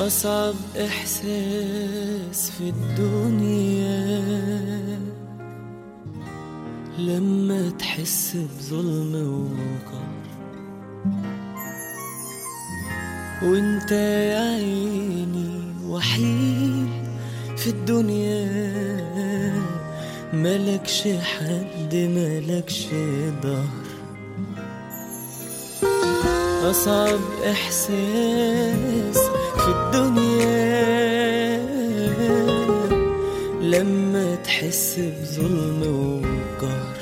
أصعب إحساس في الدنيا لما تحس بظلم وقهر وانت يا عيني وحيد في الدنيا ملكش حد ملكش ظهر أصعب إحساس في الدنيا لما تحس بظلم وقهر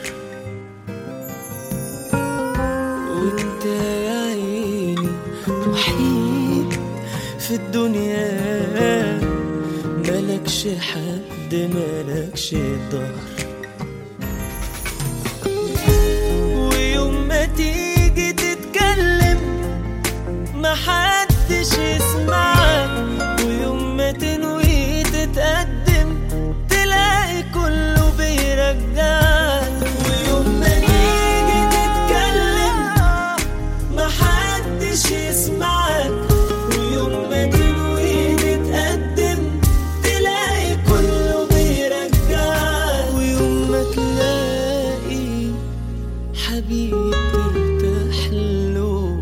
وانت يا عيني وحيد في الدنيا ملكش حد ملكش ظهر ويوم ما تيجي تتكلم محدش يسمعك ويوم ما تنوي تتقدم تلاقي كله بيرجعك ويوم ما تيجي تتكلم محدش يسمعك ويوم ما تنوي تتقدم تلاقي كله بيرجعك ويوم ما تلاقي حبيب ترتاح له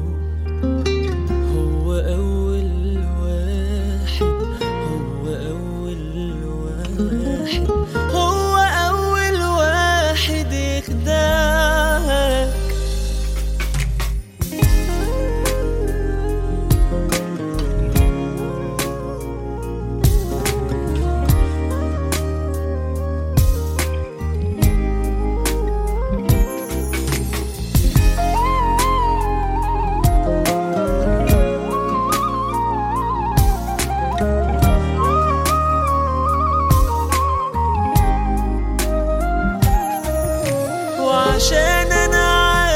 هو أول واحد هو أول واحد هو أول واحد يخدعك وعشان انا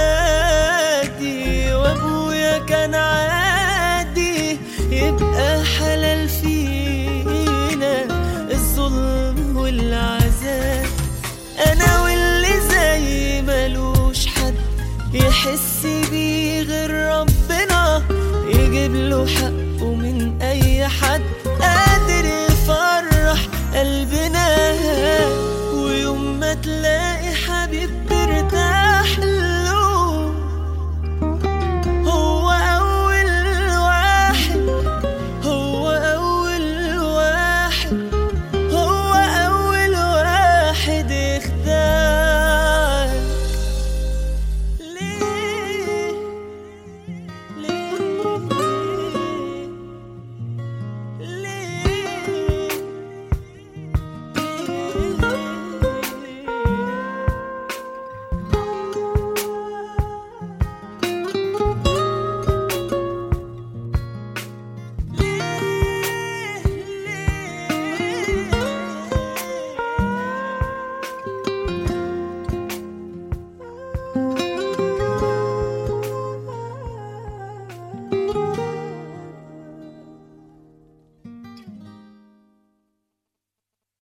عادي وابويا كان عادي يبقى حلال فينا الظلم والعذاب انا واللي زي ملوش حد يحس بيه غير ربنا يجيب له حق